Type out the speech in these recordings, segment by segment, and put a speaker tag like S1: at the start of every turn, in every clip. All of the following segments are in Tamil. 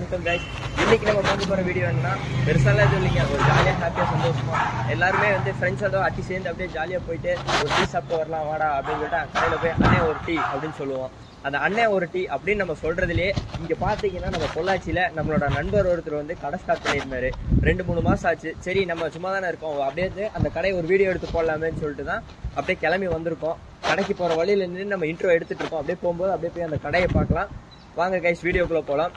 S1: வணக்கம் கைஸ் இன்னைக்கு நம்ம பார்க்க போகிற வீடியோ என்னன்னா பெருசாலாம் எதுவும் இல்லைங்க ஒரு ஜாலியாக ஹாப்பியாக சந்தோஷமா எல்லாருமே வந்து ஃப்ரெண்ட்ஸ் ஏதோ அட்டி சேர்ந்து அப்படியே ஜாலியாக போயிட்டு ஒரு டீ சாப்பிட்டு வரலாம் வாடா அப்படின்னு சொல்லிட்டு கடையில் போய் அண்ணே ஒரு டீ அப்படின்னு சொல்லுவோம் அந்த அண்ணன் ஒரு டீ அப்படின்னு நம்ம சொல்றதுலயே இங்க பாத்தீங்கன்னா நம்ம பொள்ளாச்சியில நம்மளோட நண்பர் ஒருத்தர் வந்து கடை ஸ்டார்ட் பண்ணியிருந்தாரு ரெண்டு மூணு மாசம் ஆச்சு சரி நம்ம சும்மா தானே இருக்கோம் அப்படியே வந்து அந்த கடையை ஒரு வீடியோ எடுத்து போடலாமேன்னு சொல்லிட்டு தான் அப்படியே கிளம்பி வந்திருக்கோம் கடைக்கு போற வழியில நின்று நம்ம இன்ட்ரோ எடுத்துட்டு இருக்கோம் அப்படியே போகும்போது அப்படியே போய் அந்த கடையை பார்க்கலாம் வாங்க கைஸ் வீடியோக்குள்ள போலாம்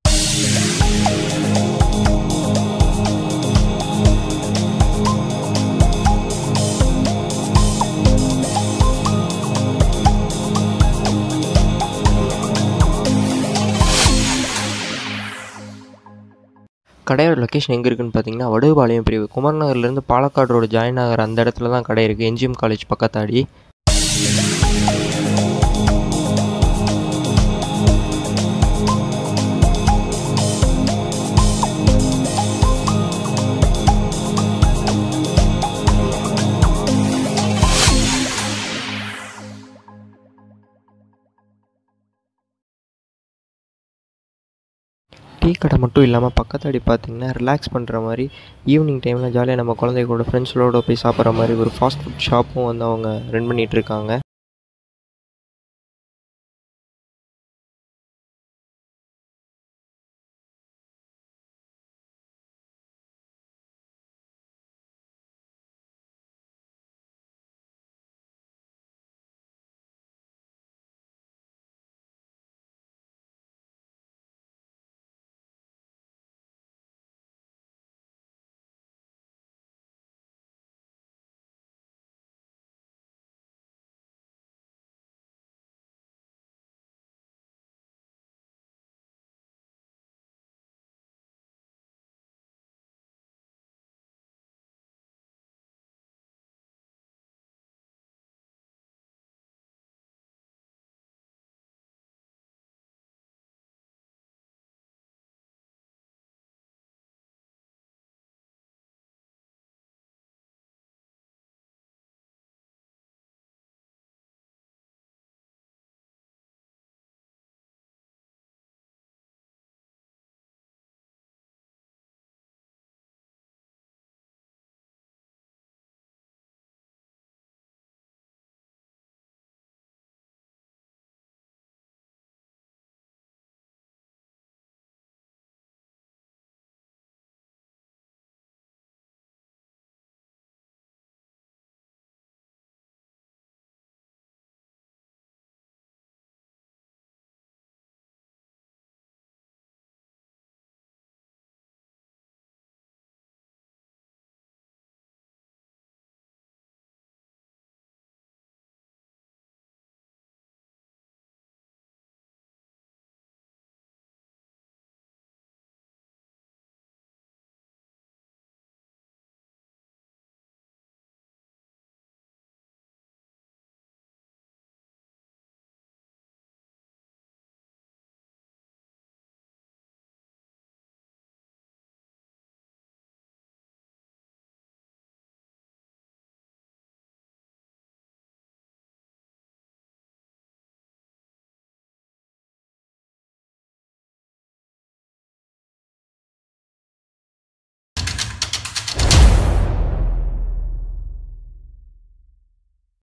S2: கடையோட லொக்கேஷன் எங்கே இருக்குன்னு பார்த்தீங்கன்னா வடுபாளையம் பிரிவு குமரநகர்லேருந்து பாலக்காடு ரோடு ஜாயின் ஆகிற அந்த இடத்துல தான் கடை இருக்குது என்ஜிஎம் காலேஜ் பக்கத்தாடி டீ கடை மட்டும் இல்லாமல் பக்கத்தாடி பார்த்தீங்கன்னா ரிலாக்ஸ் பண்ணுற மாதிரி ஈவினிங் டைமில் ஜாலியாக நம்ம குழந்தைகளோட ஃப்ரெண்ட்ஸோட போய் சாப்பிட்ற மாதிரி ஒரு ஃபாஸ்ட் ஃபுட் ஷாப்பும் வந்து அவங்க ரன் பண்ணிகிட்டு இருக்காங்க